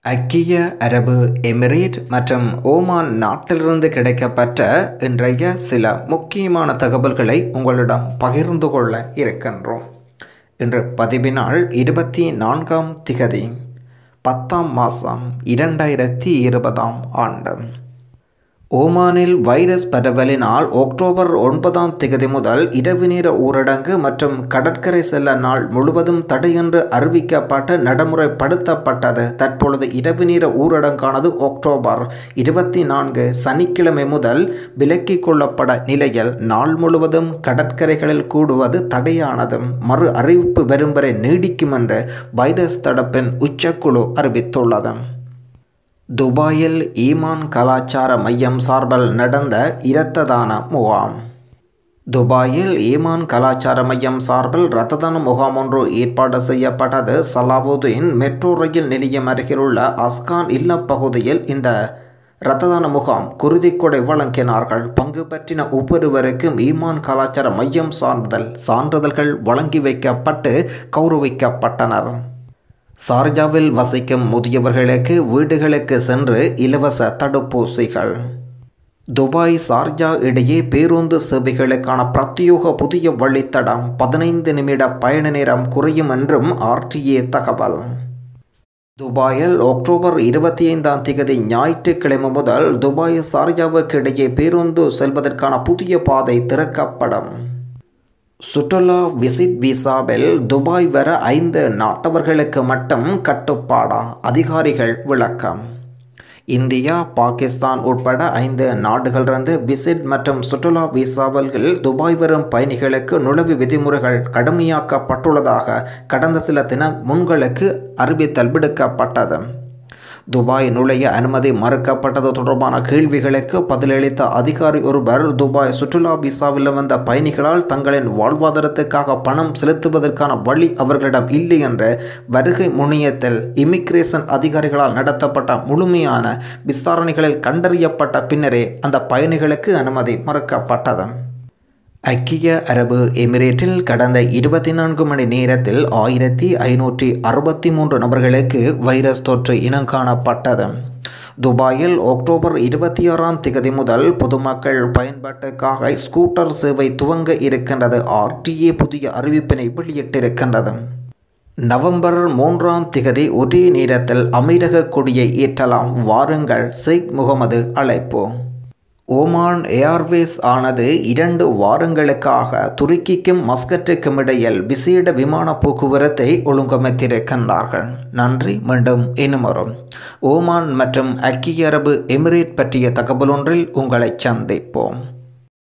ஐக்கிய அரபு எமிரேட் மற்றும் ஓமான் நாட்டிலிருந்து கிடைக்கப்பெற்ற இன்றைய சில முக்கியமான தகவல்களை உங்களிடம் பகிர்ந்து கொள்ள இருக்கின்றோம் இன்று பதிவினால் இருபத்தி நான்காம் திகதி பத்தாம் மாதம் இரண்டாயிரத்தி இருபதாம் ஆண்டு ஓமானில் வைரஸ் பரவலினால் அக்டோபர் ஒன்பதாம் திகதி முதல் இரவு நேர ஊரடங்கு மற்றும் கடற்கரை செல்ல நாள் முழுவதும் தடையென்று அறிவிக்கப்பட்டு நடைமுறைப்படுத்தப்பட்டது தற்பொழுது இரவு நேர ஊரடங்கானது அக்டோபர் இருபத்தி நான்கு சனிக்கிழமை முதல் விலக்கிக் கொள்ளப்பட நிலையில் நாள் முழுவதும் கடற்கரைகளில் கூடுவது தடையானது மறு அறிவிப்பு வரும் வரை நீடிக்கும் என்று வைரஸ் தடுப்பின் உச்சக்குழு அறிவித்துள்ளது துபாயில் ஈமான் கலாச்சார மையம் சார்பில் நடந்த இரத்த தான முகாம் துபாயில் ஈமான் கலாச்சார மையம் சார்பில் இரத்த தான முகாம் ஒன்று ஏற்பாடு செய்யப்பட்டது சலாவுதீன் மெட்ரோ ரயில் நிலையம் அருகிலுள்ள அஸ்கான் இல்ல பகுதியில் இந்த இரத்த தான முகாம் குருதிக்கொடை வழங்கினார்கள் பங்கு பற்றின ஒவ்வொருவருக்கும் ஈமான் கலாச்சார மையம் சார்ந்தல் சான்றிதழ்கள் வழங்கி வைக்கப்பட்டு கௌரவிக்கப்பட்டனர் சார்ஜாவில் வசிக்கும் முதியவர்களுக்கு வீடுகளுக்கு சென்று இலவச தடுப்பூசிகள் துபாய் சார்ஜா இடையே பேருந்து சேவைகளுக்கான பிரத்யோக புதிய வழித்தடம் பதினைந்து நிமிட பயண நேரம் குறையும் என்றும் ஆர்டிஏ தகவல் துபாயில் அக்டோபர் இருபத்தி ஐந்தாம் தேதி ஞாயிற்றுக்கிழமை முதல் துபாய் சார்ஜாவுக்கு இடையே பேருந்து செல்வதற்கான புதிய பாதை திறக்கப்படும் சுற்றுலா விசிட் விசாவில் துபாய் வர ஐந்து நாட்டவர்களுக்கு மட்டும் கட்டுப்பாடா அதிகாரிகள் விளக்கம் இந்தியா பாகிஸ்தான் உட்பட ஐந்து நாடுகளிலிருந்து விசிட் மற்றும் சுற்றுலா விசாவல்கள் துபாய் வரும் பயணிகளுக்கு நுழைவு விதிமுறைகள் கடுமையாக்கப்பட்டுள்ளதாக கடந்த சில தின முன்களுக்கு அறிவித்தல் விடுக்கப்பட்டது துபாய் நுழைய அனுமதி மறுக்கப்பட்டது தொடர்பான கேள்விகளுக்கு பதிலளித்த அதிகாரி ஒருவர் துபாய் சுற்றுலா விசாவில் வந்த பயணிகளால் தங்களின் வாழ்வாதாரத்துக்காக பணம் செலுத்துவதற்கான வழி அவர்களிடம் இல்லை என்ற வருகை முனையத்தில் இமிகிரேஷன் அதிகாரிகளால் நடத்தப்பட்ட முழுமையான விசாரணைகளில் கண்டறியப்பட்ட பின்னரே அந்த பயணிகளுக்கு அனுமதி மறுக்கப்பட்டது ஐக்கிய அரபு எமிரேட்டில் கடந்த இருபத்தி நான்கு மணி நேரத்தில் ஆயிரத்தி ஐநூற்றி அறுபத்தி மூன்று நபர்களுக்கு வைரஸ் தொற்று இனங்காணப்பட்டது துபாயில் அக்டோபர் இருபத்தி ஆறாம் திகதி முதல் பொதுமக்கள் பயன்பாட்டுக்காக ஸ்கூட்டர் சேவை துவங்க இருக்கின்றது ஆர்டிஏ புதிய அறிவிப்பினை வெளியிட்டிருக்கின்றது நவம்பர் மூன்றாம் திகதி ஒரே நேரத்தில் அமீரக கொடியை ஏற்றலாம் வாருங்கள் ஷேக் முகமது அழைப்பு ஓமான் ஏர்வேஸ் ஆனது இரண்டு வாரங்களுக்காக துருக்கிக்கும் மஸ்கட்டுக்கும் இடையில் விசேட விமான போக்குவரத்தை ஒழுங்கமைத்திருக்கின்றார்கள் நன்றி மீண்டும் இன்னும் வரும் ஓமான் மற்றும் ஐக்கிய அரபு எமிரேட் பற்றிய தகவல் ஒன்றில் உங்களை சந்திப்போம்